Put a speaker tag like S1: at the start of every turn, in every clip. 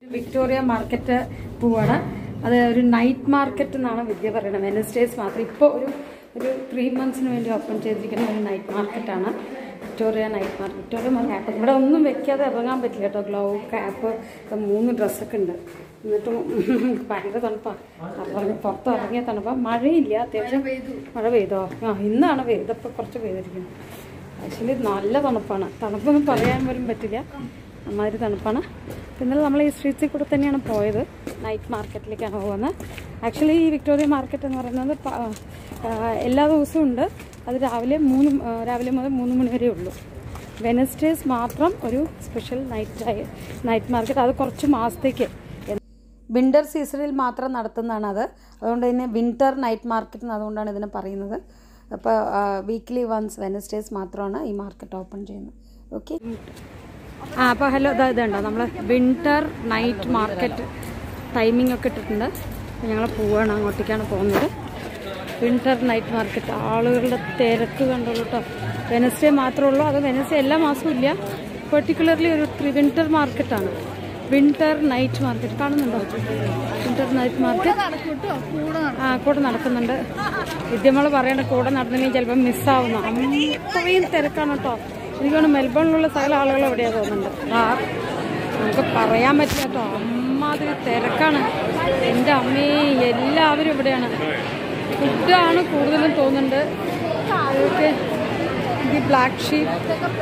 S1: Victoria market പോവാണ് അത് ഒരു നൈറ്റ് മാർക്കറ്റ് എന്നാണ് വിദ്യ പറയുന്നത് വെനസ്ഡേസ് മാത്രം ഇപ്പോൾ ഒരു ഒരു ത്രീ മന്ത്സിന് വേണ്ടി ഓപ്പൺ ചെയ്തിരിക്കുന്ന ഒരു നൈറ്റ് മാർക്കറ്റാണ് Victoria night market Victoria market ഇവിടെ ഒന്നും വെക്കാതെ ഇറങ്ങാൻ പറ്റില്ല കേട്ടോ ഗ്ലൗ ക്യാപ്പ് മൂന്ന് ഡ്രസ്സൊക്കെ ഉണ്ട് എന്നിട്ടും ഭയങ്കര തണുപ്പാണ് പറഞ്ഞ് പുറത്ത് ഇറങ്ങിയ തണുപ്പാണ് മഴയില്ല അത്യാവശ്യം മഴ പെയ്തോ ആ ഇന്നാണ് പെയ്തപ്പോൾ കുറച്ച് പെയ്തിരിക്കുന്നത് ആക്ച്വലി നല്ല തണുപ്പാണ് തണുപ്പൊന്നും പറയാൻ പോലും പറ്റില്ല അമ്മാതിരി തണുപ്പാണ് ഇന്നലെ നമ്മൾ ഈ സ്ട്രീറ്റ്സിൽ കൂടെ തന്നെയാണ് പോയത് നൈറ്റ് മാർക്കറ്റിലേക്കാണ് പോകുന്നത് ആക്ച്വലി ഈ വിക്ടോറിയ മാർക്കറ്റ് എന്ന് പറയുന്നത് പ- ആ, എല്ലാ ദിവസവും ഉണ്ട് അത് രാവിലെ മൂന്ന് ആ, രാവിലെ മുതൽ മൂന്ന് മണി വരെ ഉള്ളൂ വെനസ്ഡേസ് മാത്രം ഒരു സ്പെഷ്യൽ നൈറ്റ് നൈറ്റ് മാർക്കറ്റ് അത് കുറച്ച് മാസത്തേക്ക് വിൻ്റർ സീസണിൽ മാത്രം നടത്തുന്നതാണ് അത് അതുകൊണ്ട് തന്നെ വിൻ്റർ നൈറ്റ് മാർക്കറ്റ് എന്ന് അതുകൊണ്ടാണ് ഇതിനെ പറയുന്നത് അപ്പോൾ വീക്ക്ലി വൺസ് വെനസ്ഡേസ് മാത്രമാണ് ഈ മാർക്കറ്റ് ഓപ്പൺ ചെയ്യുന്നത് ഓക്കെ ആ അപ്പോൾ ഹലോ ഇതാ ഇതുണ്ടോ നമ്മൾ വിൻ്റർ നൈറ്റ് മാർക്കറ്റ് ടൈമിംഗ് ഒക്കെ ഇട്ടിട്ടുണ്ട് അപ്പോൾ ഞങ്ങൾ പോവുകയാണ് അങ്ങോട്ടേക്കാണ് പോകുന്നത് വിൻ്റർ നൈറ്റ് മാർക്കറ്റ് ആളുകളുടെ തിരക്ക് കണ്ടോളൂ കേട്ടോ വെനസ്ഡേ മാത്രമേ ഉള്ളൂ അത് വെനസ്ഡേ എല്ലാ മാസവും ഇല്ല പെർട്ടിക്കുലർലി ഒരു വിൻ്റർ മാർക്കറ്റാണ് വിൻ്റർ നൈറ്റ് മാർക്കറ്റ് കാണുന്നുണ്ടോ വിൻ്റർ നൈറ്റ് മാർക്കറ്റ് ആ കൂടെ നടക്കുന്നുണ്ട് വിദ്യമോള് പറയേണ്ട കൂടെ നടന്നില്ലെങ്കിൽ ചിലപ്പോൾ മിസ്സാവുന്നു അത്രയും തിരക്കാണ് കേട്ടോ എനിക്ക് തോന്നുന്നു മെൽബണിലുള്ള സകല ആളുകൾ എവിടെയാണ് തോന്നുന്നുണ്ട് ആ നമുക്ക് പറയാൻ പറ്റില്ല കേട്ടോ അമ്മാതിരി തിരക്കാണ് എൻ്റെ അമ്മേ എല്ലാവരും ഇവിടെയാണ് ഫുഡാണ് കൂടുതലും തോന്നുന്നുണ്ട് ഇതൊക്കെ ഈ ബ്ലാക്ക് ഷീപ്പ്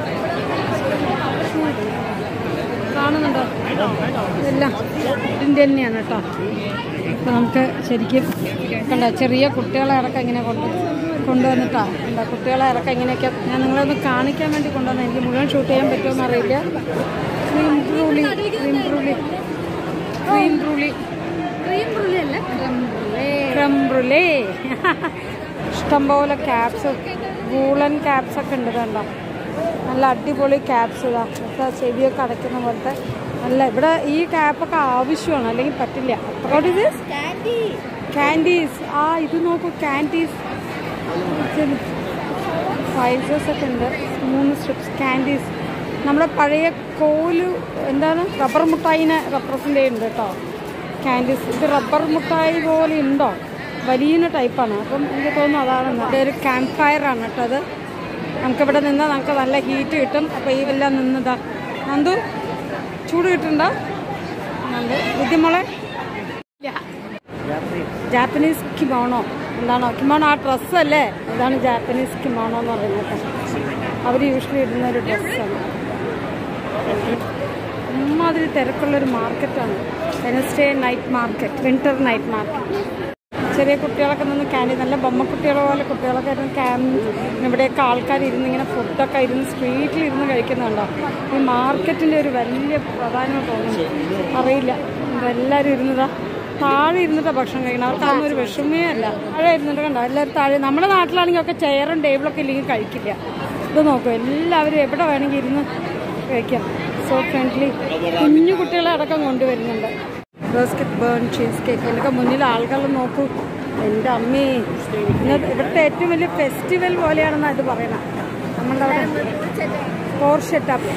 S1: കാണുന്നുണ്ടോ ഇതെല്ലാം ഇതിൻ്റെ തന്നെയാണ് കേട്ടോ അപ്പോൾ നമുക്ക് ശരിക്കും കണ്ട ചെറിയ കുട്ടികളെ ഇറക്കം ഇങ്ങനെ കൊണ്ട് കൊണ്ടുവന്നിട്ടാ എന്താ കുട്ടികളെ ഇറക്കം ഇങ്ങനെയൊക്കെ ഞാൻ നിങ്ങളൊന്ന് കാണിക്കാൻ വേണ്ടി കൊണ്ടുവന്നത് എനിക്ക് മുഴുവൻ ഷൂട്ട് ചെയ്യാൻ പറ്റുമോ അറിയില്ല creme brulee creme brulee creme brulee creme brulee ഇഷ്ടംപോലെ ക്യാപ്സ് വൂളൻ ക്യാപ്സ് ഒക്കെ ഉണ്ട് കണ്ടോ നല്ല അടിപൊളി ക്യാപ്സ് ഇതാ ഒക്കെ ചെവിയൊക്കെ അടയ്ക്കുന്ന പോലത്തെ നല്ല ഇവിടെ ഈ ക്യാപ്പൊക്കെ ആവശ്യമാണ് അല്ലെങ്കിൽ പറ്റില്ല What is this? കാൻഡീസ് ആ ഇത് നോക്കൂ കാൻഡീസ് ഫൈസസ് ഒക്കെ ഉണ്ട് മൂന്ന് സ്ട്രിപ്സ് കാൻഡീസ് നമ്മുടെ പഴയ കോല് എന്താണ് റബ്ബർ മുട്ടായിനെ റെപ്രസെൻ്റ് ചെയ്യുന്നുണ്ട് കേട്ടോ കാൻഡീസ് ഇത് റബ്ബർ മുട്ടായി പോലെ ഉണ്ടോ വലിയ ടൈപ്പാണ് അപ്പം എനിക്ക് തോന്നുന്നു അതാണ് ഇവിടെ ഒരു ക്യാമ്പ് ഫയർ ആണ് കേട്ടോ അത് നമുക്കിവിടെ നിന്നാൽ നമുക്ക് നല്ല ഹീറ്റ് കിട്ടും അപ്പോൾ ഈ എല്ലാം നിന്നതാ നന്ദു ചൂട് കിട്ടുന്നുണ്ടോ നന്ദു ബുദ്ധിമോളെ ജാപ്പനീസ് കിമോണോ എന്താണോ കിമോണോ ആ ഡ്രസ്സ് അല്ലേ ഇതാണ് ജാപ്പനീസ് കിമോണോ എന്ന് പറയുന്നത് അവർ യൂഷ്വലി ഇടുന്ന ഒരു ഡ്രസ്സാണ് ഉമ്മാതിരി തിരക്കുള്ളൊരു മാർക്കറ്റാണ് Wednesday night market winter night market ചെറിയ കുട്ടികളൊക്കെ നിന്ന് ക്യാൻറ്റീൻ നല്ല ബൊമ്മക്കുട്ടികളെ പോലെ കുട്ടികളൊക്കെ ഇരുന്ന് ക്യാൻ ഇവിടെയൊക്കെ ആൾക്കാർ ഇരുന്ന് ഇങ്ങനെ ഫുഡൊക്കെ ഇരുന്ന് സ്ട്രീറ്റിൽ ഇരുന്ന് കഴിക്കുന്നുണ്ടോ ഈ മാർക്കറ്റിൻ്റെ ഒരു വലിയ പ്രാധാന്യം തോന്നുന്നു അറിയില്ല എല്ലാവരും ഇരുന്നതാ താഴെ ഇരുന്നിട്ടാണ് ഭക്ഷണം കഴിക്കണം അവർക്കൊന്നും ഒരു വിഷമേ അല്ല താഴെ ഇരുന്നിട്ട് കണ്ടോ എല്ലാവരും താഴെ നമ്മുടെ നാട്ടിലാണെങ്കിൽ ഒക്കെ ചെയറും ടേബിളൊക്കെ ഇല്ലെങ്കിൽ കഴിക്കില്ല ഇത് നോക്കൂ എല്ലാവരും എവിടെ വേണമെങ്കിൽ ഇരുന്ന് കഴിക്കാം സോ ഫ്രണ്ട്ലി കുഞ്ഞു കുട്ടികളെ അടക്കം കൊണ്ടുവരുന്നുണ്ട് ബേസ്കറ്റ് ബേൺ ചീസ് കേക്ക് എന്നൊക്കെ മുന്നിൽ ആളുകൾ നോക്കൂ എൻ്റെ അമ്മേ ഇന്നത്തെ ഇവിടുത്തെ ഏറ്റവും വലിയ ഫെസ്റ്റിവൽ പോലെയാണെന്നാണ് ഇത് പറയണത് നമ്മളുടെ അവിടെ പോർഷെറ്റപ്പ്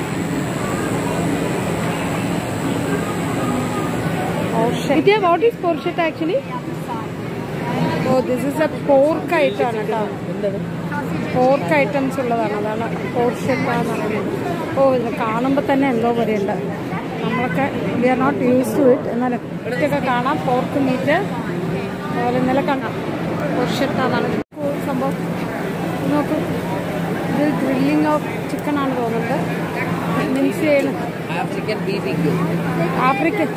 S1: Vidya, what is porchetta actually? Oh, this is a pork item ആണ് കേട്ടോ പോർക്ക് ഐറ്റംസ് ഉള്ളതാണ് അതാണ് പോർഷെറ്റ എന്ന് പറയുന്നത് ഓ ഇത് കാണുമ്പോൾ തന്നെ എന്തോ പോലെയുണ്ട് നമ്മളൊക്കെ we are not use to it എന്നാലും ഇതൊക്കെ കാണാം പോർക്ക് മീറ്റ് അതുപോലെ ഇന്നലെ കാണാം പോർഷെറ്റ എന്നാണ് സംഭവം ഇത് നോക്കൂ ഇത് ഗ്രില്ലിംഗ് ഓഫ് ചിക്കൻ ആണ് തോന്നുന്നത് മിൻസ് ചെയ്യണം
S2: African BBQ.
S1: ആഫ്രിക്കൻ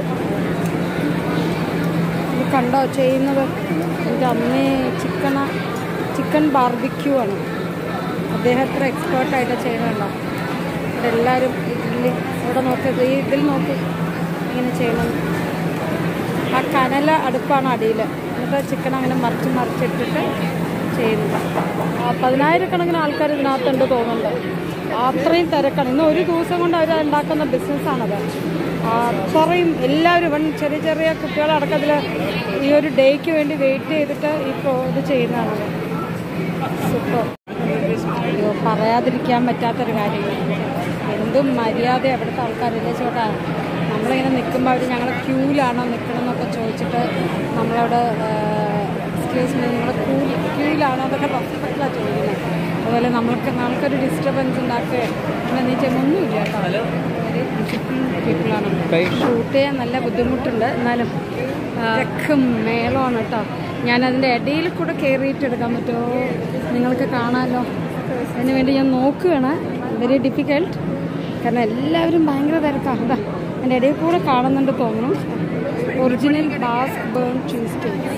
S1: ഇത് കണ്ടോ ചെയ്യുന്നത് എൻ്റെ അമ്മേ ചിക്കണ ചിക്കൻ ബാർബിക്യൂ ആണ് അദ്ദേഹം എത്ര എക്സ്പേർട്ടായിട്ട് ചെയ്യുന്നുണ്ടോ ഇവിടെ എല്ലാവരും ഇതിൽ ഇവിടെ നോക്കിയത് ഈ ഇതിൽ നോക്കി ഇങ്ങനെ ചെയ്യണം ആ കനല അടുപ്പാണ് അടിയിൽ എന്നിട്ട് ചിക്കൻ അങ്ങനെ മറിച്ച് മറിച്ചിട്ടിട്ട് ചെയ്യുന്നത് ആ പതിനായിരക്കണക്കിന് ആൾക്കാർ ഇതിനകത്തുണ്ട് തോന്നുന്നുണ്ട് അത്രയും തിരക്കാണ് ഇന്ന് ഒരു ദിവസം കൊണ്ട് അവർ ഉണ്ടാക്കുന്ന ബിസിനസ്സാണത് അത്രയും എല്ലാവരും ഇവൻ ചെറിയ ചെറിയ കുട്ടികളടക്കം അതിൽ ഈ ഒരു ഡേക്ക് വേണ്ടി വെയിറ്റ് ചെയ്തിട്ട് ഈ പ്രോ- ഇത് ചെയ്യുന്നതാണത് സൂപ്പർ അയ്യോ പറയാതിരിക്കാൻ പറ്റാത്തൊരു കാര്യം എന്തും മര്യാദ അവിടുത്തെ ആൾക്കാരില്ലേ ചേട്ടാ നമ്മളിങ്ങനെ നിൽക്കുമ്പോൾ അവർ ഞങ്ങൾ ക്യൂവിലാണോ നിൽക്കണമെന്നൊക്കെ ചോദിച്ചിട്ട് നമ്മളവിടെ എക്സ്ക്യൂസ് മീ നിങ്ങൾ ക്യൂ ക്യൂവിലാണോ അതൊക്കെ റെസ്പെക്റ്റിലാണ് ചോദിക്കുന്നത് അതുപോലെ നമ്മൾക്ക് നമുക്കൊരു ഡിസ്റ്റർബൻസ് ഉണ്ടാക്കുക അങ്ങനെ നീ ചെയ്യുന്നൊന്നുമില്ല കേട്ടോ വെരി ഡിസിപ്ലിൻ പീപ്പിളാണ് ഷൂട്ട് ചെയ്യാൻ നല്ല ബുദ്ധിമുട്ടുണ്ട് എന്നാലും രക്കും മേളമാണ് കേട്ടോ ഞാനതിൻ്റെ ഇടയിൽ കൂടെ കയറിയിട്ട് എടുക്കാൻ പറ്റുമോ നിങ്ങൾക്ക് കാണാമല്ലോ അതിന് വേണ്ടി ഞാൻ നോക്കുകയാണ് വെരി ഡിഫിക്കൽട്ട് കാരണം എല്ലാവരും ഭയങ്കര തിരക്കാണ് അതാ എൻ്റെ ഇടയിൽ കൂടെ കാണുന്നുണ്ട് തോന്നുന്നു original Basque burn cheese cake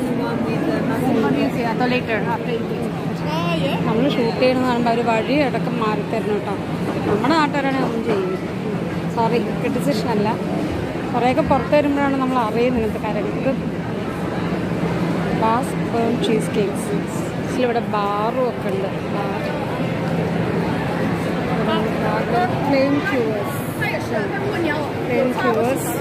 S1: നമ്മൾ ഷൂട്ട് ചെയ്യണമെന്ന് പറയുമ്പോൾ അവർ വഴി അടക്കം മാറി തരണം കേട്ടോ നമ്മുടെ നാട്ടുകാരാണെങ്കിൽ ഒന്നും ചെയ്യും സോറി ക്രിറ്റിസിഷൻ അല്ല കുറേയൊക്കെ പുറത്ത് വരുമ്പോഴാണ് നമ്മൾ അറിയുന്നത് ഇങ്ങനത്തെ കാര്യങ്ങൾ ഇത് ബാസ് ബേൺ ചീസ് കേക്ക്സ് ഇതിലിവിടെ ബാറും ഒക്കെ ഉണ്ട് ബാർ പ്ലെയിൻ ക്യൂവേഴ്സ് പ്ലെയിൻ ക്യൂവേഴ്സ്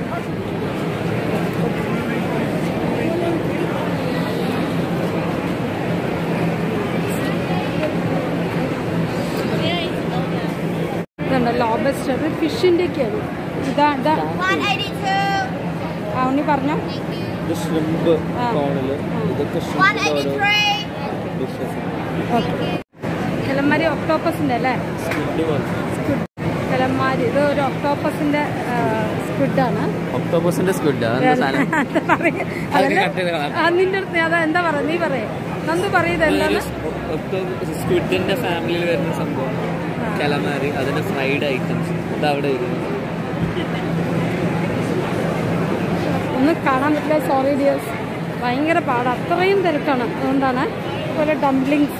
S1: ഇതുണ്ട് ലോബസ്റ്റർ ഇത് ഫിഷിൻ്റെ ഒക്കെയാണ് ഇതാ ഇതാ
S2: 182.
S1: ആ ഉണ്ണി പറഞ്ഞോ
S3: ഇത് ഷ്രിമ്പ്
S1: ആ.
S3: കോണില് ഇതൊക്കെ ഷ്രിമ്പിന്റെ ഓരോ
S2: 183.
S3: ഡിഷസ്
S1: ഓക്കെ കിളമാരി ഒക്ടോപ്പസിൻ്റെ അല്ലേ
S3: സ്ക്വിഡ് പോലെ
S1: സ്ക്വിഡ് കിളമാരി ഇത് ഒരു ഒക്ടോപ്പസിൻ്റെ സ്ക്വിഡാണ്
S3: ഒക്ടോബസിന്റെ സ്ക്വിഡ് അതെന്താ സാധനം
S1: എന്താ പറയുക
S3: അതൊക്കെ cut ചെയ്ത് കളയാം.
S1: ആ നിന്റെ അടുത്ത് അതാ എന്താ പറയുക നീ പറയേ നന്ദു പറയുന്നത് എന്താണ്
S3: സ്ക്വിഡിന്റെ ഫാമിലിയിൽ വരുന്ന സംഭവം കലമാരി അതിന്റെ ഫ്രൈഡ് ഐറ്റംസ് ഇത് അവിടെ വരുന്നത്
S1: ഒന്നും കാണാൻ പറ്റില്ല സോറി ഡിയേഴ്സ് ഭയങ്കര പാട് അത്രയും തിരക്കാണ് അതുകൊണ്ടാണ് അതുപോലെ ഡംപ്ലിങ്സ്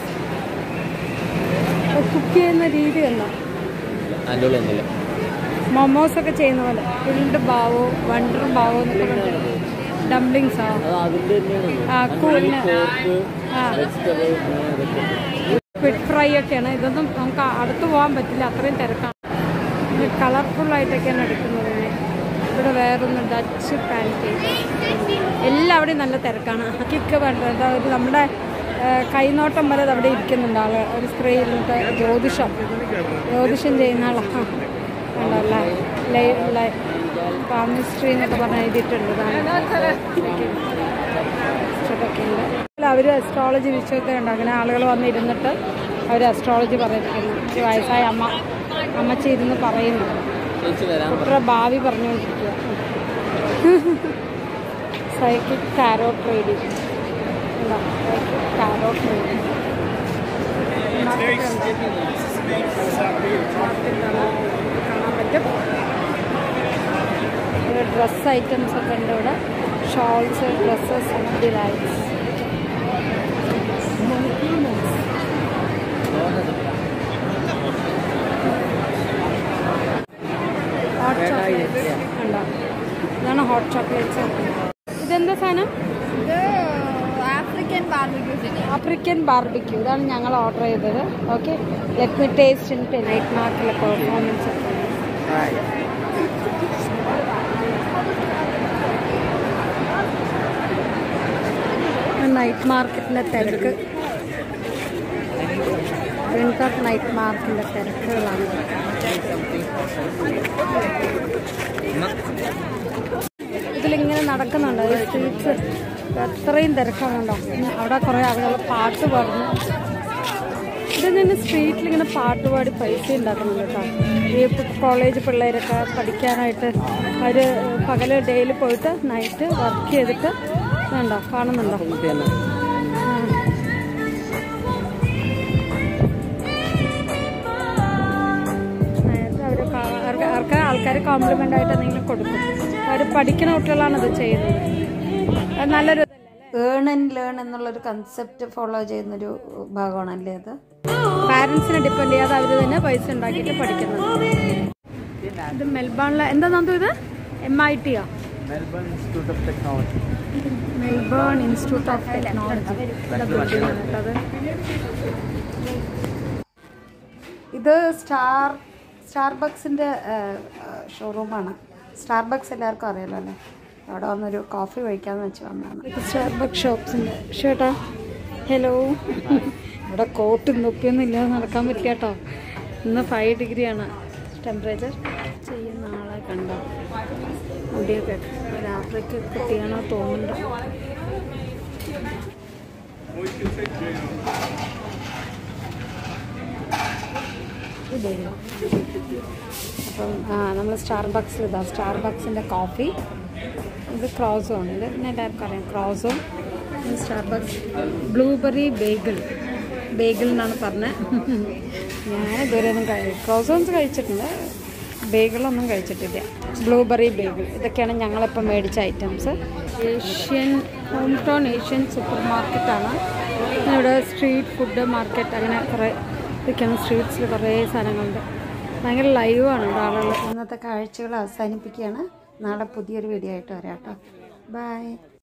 S1: കുക്ക് ചെയ്യുന്ന രീതി കണ്ടോ
S3: അതിൻ്റെ ഉള്ളിൽ ഒന്നുമില്ല
S1: മൊമോസ് ഒക്കെ ചെയ്യുന്ന പോലെ ഫിൽഡ് ബാവോ വണ്ടർ ബാവോ എന്നൊക്കെ പറഞ്ഞിട്ട് ഡംപ്ലിങ്സ് ആ
S3: അത് അതിന്റെ തന്നെയാണ്
S1: ആ, കൂടിന്.
S3: പോർക്ക്
S1: ആ.
S3: വെജിറ്റബിൾ ഇതൊക്കെ
S1: സ്ക്വിഡ് ഫ്രൈ ഒക്കെയാണ് ഇതൊന്നും നമുക്ക് അടുത്ത് പോകാൻ പറ്റില്ല അത്രയും തിരക്കാണ് കളർഫുൾ ആയിട്ടൊക്കെയാണ് എടുക്കുന്നത് ഇവിടെ വേറൊന്ന് ഡച്ച് പാൻ കേക്ക് എല്ലാവിടെയും നല്ല തിരക്കാണ് കിക്ക് വേണ്ടത് അതായത് നമ്മുടെ ആ, കൈനോട്ടം വരെ അത് അവിടെ ഇരിക്കുന്നുണ്ട് ആള് ഒരു സ്ത്രീ ഇരുന്നിട്ട് ജ്യോതിഷം ജ്യോതിഷം ചെയ്യുന്ന ആളാണ് ഉണ്ടല്ലേ പാമിസ്ട്രി എന്നൊക്കെ പറഞ്ഞ് എഴുതിയിട്ടുണ്ട് ഇതൊക്കെ ഉണ്ട് അവർ അസ്ട്രോളജി വിഷയമൊക്കെ ഉണ്ട് അങ്ങനെ ആളുകൾ വന്നിരുന്നിട്ട് അവർ അസ്ട്രോളജി പറയുന്നു ഒരു വയസ്സായ അമ്മ അമ്മച്ചി ഇരുന്ന് പറയുന്നു
S3: ചേച്ചി വരാൻ
S1: കുട്ടിയുടെ ഭാവി പറഞ്ഞുകൊണ്ടിരിക്കുക സൈക്കിക് കാരോ ട്രേഡിങ് സൈക്കിക് കാരോ ട്രേഡിങ് കാണാൻ പറ്റും ഇവിടെ ഡ്രസ് ഐറ്റംസ് ഒക്കെ ഉണ്ട് ഇവിടെ shawls dresses delights hot chocolates ഉണ്ടോ ഇതാണ് ഹോട്ട് ചോക്ലേറ്റ്സ് ഇതെന്താ സാധനം
S2: African barbecue chicken.
S1: African barbecue ഇതാണ് ഞങ്ങൾ ഓർഡർ ചെയ്തത് okay let me taste in night മാർക്കിലെ പെർഫോമൻസ് ഒക്കെ നൈറ്റ് മാർക്കറ്റിൻ്റെ തിരക്ക് വിൻറ്റർ നൈറ്റ് മാർക്കറ്റിൻ്റെ തിരക്കുകളാണ് ഇതിലിങ്ങനെ നടക്കുന്നുണ്ട് ഈ സ്ട്രീറ്റ്സ് അത്രയും തിരക്കാണുണ്ടോ അവിടെ കുറേ ആളുകൾ പാട്ട് പാടുന്നു ഇത് നിന്ന് സ്ട്രീറ്റിൽ ഇങ്ങനെ പാട്ട് പാടി പൈസ ഉണ്ടാക്കുന്നുണ്ട് കേട്ടോ ഈ കോളേജ് പിള്ളേരൊക്കെ പഠിക്കാനായിട്ട് അവർ പകല് ഡെയിലി പോയിട്ട് നൈറ്റ് വർക്ക് ചെയ്തിട്ട് ഇതുണ്ടോ കാണുന്നുണ്ടോ ആ. നേരത്തെ അവര് കാ- അവർക്ക് അവർക്ക് ആൾക്കാർ കോംപ്ലിമെന്റ് ആയിട്ട് എന്തെങ്കിലും കൊടുക്കും അവർ പഠിക്കുന്ന കുട്ടികളാണ് ഇത് ചെയ്യുന്നത് അത് നല്ലൊരു ഏൺ ആൻഡ് ലേൺ എന്നുള്ളൊരു കൺസെപ്റ്റ് ഫോളോ ചെയ്യുന്നൊരു ഭാഗമാണല്ലേ അത് പാരൻസിനെ ഡിപ്പെൻഡ് ചെയ്യാതെ അവർ തന്നെ പൈസ ഉണ്ടാക്കിയിട്ട് പഠിക്കുന്നത് ഇത് മെൽബണിലെ എന്താ നന്ദു ഇത് എം ഐ ടിയോ
S3: Melbourne Institute of Technology
S1: Melbourne Institute of Technology അത് ഇത് സ്റ്റാർ സ്റ്റാർബക്സിൻ്റെ ഷോറൂമാണ് സ്റ്റാർബക്സ് എല്ലാവർക്കും അറിയാലോ അല്ലേ അവിടെ വന്നൊരു കോഫി കഴിക്കാമെന്ന് വെച്ച് വന്നതാണ് ഇത് സ്റ്റാർബക്സ് ഷോപ്സിൻ്റെ ചേട്ടാ ഹലോ ഇവിടെ കോട്ടും തൊപ്പിയൊന്നും ഇല്ലാതെ നടക്കാൻ പറ്റില്ല കേട്ടോ ഇന്ന് ഫൈവ് ഡിഗ്രിയാണ് ടെമ്പറേച്ചർ ചെയ്യുന്ന ആളെ കണ്ടോ മുടിയൊക്കെ ഒരു ആഫ്രിക്ക കുട്ടിയാണോ തോന്നുന്നുണ്ട് ഇതായിരുന്നു അപ്പം നമ്മൾ സ്റ്റാർ ബക്സിൽ ഇതാ സ്റ്റാർ ബക്സിൻ്റെ കോഫി ഇത് ക്രോസോ ആണ് ഇത് പിന്നെ എല്ലാവർക്കും അറിയാം ക്രോസോ സ്റ്റാർ ബക്സ് ബ്ലൂബെറി ബേഗിൾ ബേഗിൾ എന്നാണ് പറഞ്ഞത് ഞാൻ ഇതുവരെ ഒന്നും കഴി ക്രോസോൺസ് കഴിച്ചിട്ടുണ്ട് ബേഗിളൊന്നും കഴിച്ചിട്ടില്ല ബ്ലൂബെറി ബേഗിൾ ഇതൊക്കെയാണ് ഞങ്ങളിപ്പോൾ മേടിച്ച items Asian home town Asian super മാർക്കറ്റാണ് ഇവിടെ സ്ട്രീറ്റ് ഫുഡ് മാർക്കറ്റ് അങ്ങനെ കുറേ ഇതൊക്കെയാണ് സ്ട്രീറ്റ്സിൽ കുറേ സാധനങ്ങളുണ്ട് ഭയങ്കര ലൈവാണ് ഇവിടെ ആളുകൾ ഇന്നത്തെ കാഴ്ചകൾ അവസാനിപ്പിക്കുകയാണ് നാളെ പുതിയൊരു വീഡിയോ ആയിട്ട് വരാം കേട്ടോ ബൈ